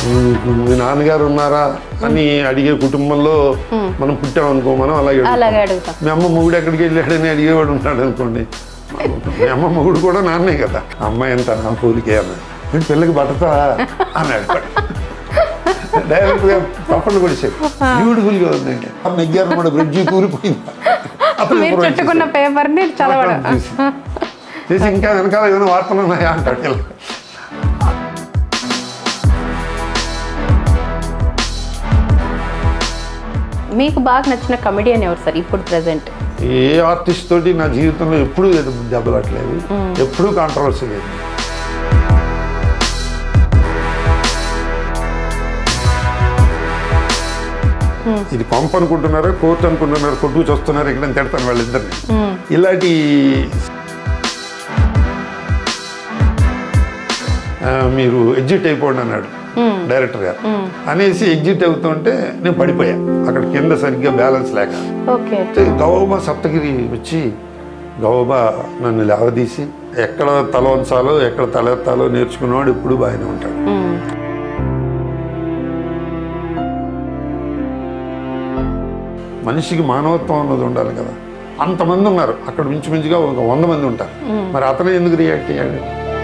మీ నాన్నగారు ఉన్నారా అని అడిగే కుటుంబంలో మనం పుట్టామనుకో మనం అలాగే అడుగుతాం. అలాగే అడుగుతాం మీ అమ్మ మొగుడు ఎక్కడికి వెళ్ళాడని అడిగేవాడు ఉంటాడు అనుకోండి మీ అమ్మ మొగుడు కూడా నాన్నే కదా అమ్మాయి ఎంత నా పూలికే అన్నాడు "ఏంటి పిల్లకి బట్టతా అన్నాడు డైరెక్ట్గా పప్పలు కొడిసాడు బ్యూటిఫుల్గా ఉందండి ఆ నెగ్గారు కూడా బ్రిడ్జి కూలిపోయింది అతను మీరు ఇప్పుడు చుట్టుకున్న పేపర్ని చదవడం చూసి చేసి ఇంకా వెనకాల ఏమైనా వార్తలు ఉన్నాయా అంటాడు ఇలా. మీకు బాగా నచ్చిన కమెడియన్ ఎవరు సార్ ఇప్పుడు ప్రెసెంట్ ఏ ఆర్టిస్ట్ తోటి నా జీవితంలో ఎప్పుడూ దెబ్బలాట్లేదు ఎప్పుడూ కాంట్రవర్సీ లేదు ఇది పంప్ అనుకుంటున్నారా కోర్టు అనుకుంటున్నారా కొట్టుకు చూస్తున్నారు ఇక్కడ నేను తిడతాను వాళ్ళిద్దరిని ఇలాంటి ఆ, మీరు ఎగ్జిట్ అయిపోండి అన్నాడు డైరెక్టర్ గారు అనేసి ఎగ్జిట్ అవుతుంటే నేను పడిపోయా అక్కడ కింద సరిగ్గా బ్యాలెన్స్ లేక ఓకే అయితే గౌబా సప్తగిరి వచ్చి గౌబా నన్ను లేవదీసి ఎక్కడ తల వంచాలో ఎక్కడ తలెత్తాలో నేర్చుకున్నవాడు ఎప్పుడు బాగానే ఉంటాడు మనిషికి మానవత్వం అన్నది ఉండాలి కదా అంతమంది ఉన్నారు అక్కడ మించుమించుగా ఒక వంద మంది ఉంటారు మరి అతను ఎందుకు రియాక్ట్ అయ్యాడు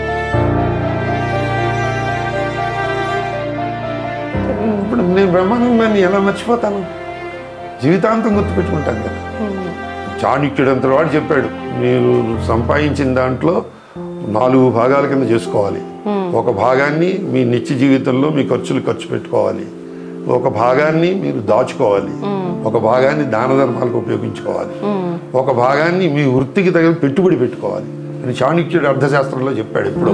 ఇప్పుడు నేను బ్రహ్మానందాన్ని ఎలా మర్చిపోతాను జీవితాంతం గుర్తుపెట్టుకుంటాను కదా చాణక్యుడు అంత వాడు చెప్పాడు మీరు సంపాదించిన దాంట్లో నాలుగు భాగాల కింద చేసుకోవాలి ఒక భాగాన్ని మీ నిత్య జీవితంలో మీ ఖర్చులు ఖర్చు పెట్టుకోవాలి ఒక భాగాన్ని మీరు దాచుకోవాలి ఒక భాగాన్ని దాన ధర్మాలకు ఉపయోగించుకోవాలి ఒక భాగాన్ని మీ వృత్తికి తగిన పెట్టుబడి పెట్టుకోవాలి అని చాణక్యుడు అర్థశాస్త్రంలో చెప్పాడు ఇప్పుడు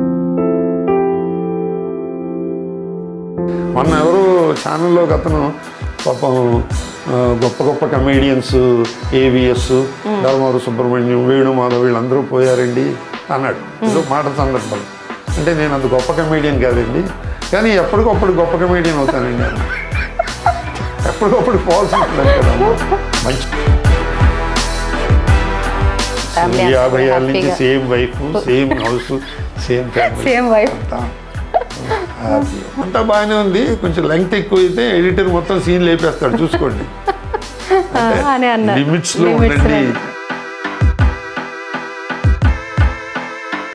మొన్న ఎవరో ఛానల్లో ఒక అతను పాపం ఆ, గొప్ప గొప్ప కమేడియన్స్ ఏవిఎస్ ధర్మవరం సుబ్రహ్మణ్యం వేణుమాధవ్ వీళ్ళందరూ పోయారండి అన్నాడు ఏదో మాట సందర్భం అంటే నేను అంత గొప్ప కమేడియన్ కాదండి కానీ ఎప్పటికప్పుడు గొప్ప కమేడియన్ అవుతానండి అన్న ఎప్పటికప్పుడు పోవాల్సి ఉంటుంది కదా మంచి Family యాభై ఏళ్ళ నుంచి happy. Same wife same house same family same wife అంతా హ్యాపీ. అంతా బాగానే ఉంది కొంచెం లెంగ్త్ ఎక్కువ అయితే ఎడిటర్ మొత్తం సీన్ లేపేస్తాడు చూసుకోండి అని అన్నారు లిమిట్స్ లో Limits లో. ఉండండి